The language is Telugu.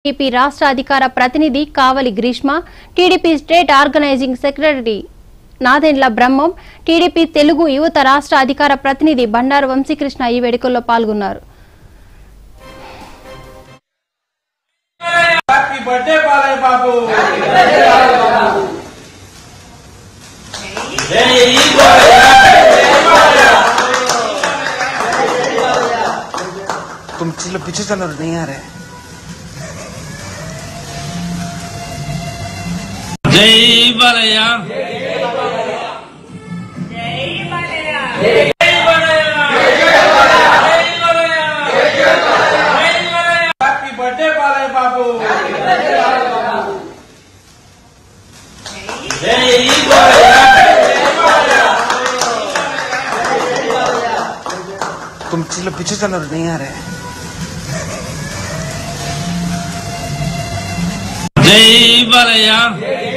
టీడీపీ రాష్ట్ర అధికార ప్రతినిధి Kavali Greeshma TDP state organising secretary Nadendla Brahmam TDP Telugu యువత రాష్ట్ర అధికార ప్రతినిధి బండారు వంశీకృష్ణ ఈ వేడుకల్లో పాల్గొన్నారు హ్యాపీ బర్త్డే బాలయ్య బాబు तुम चलो पीछे चलो नहीं आ रहे జై బాలయ్య హ్యాపీ బర్త్డే బాలయ్య బాబు तुम चलो पीछे चलो नहीं आ रहे జై బాలయ్య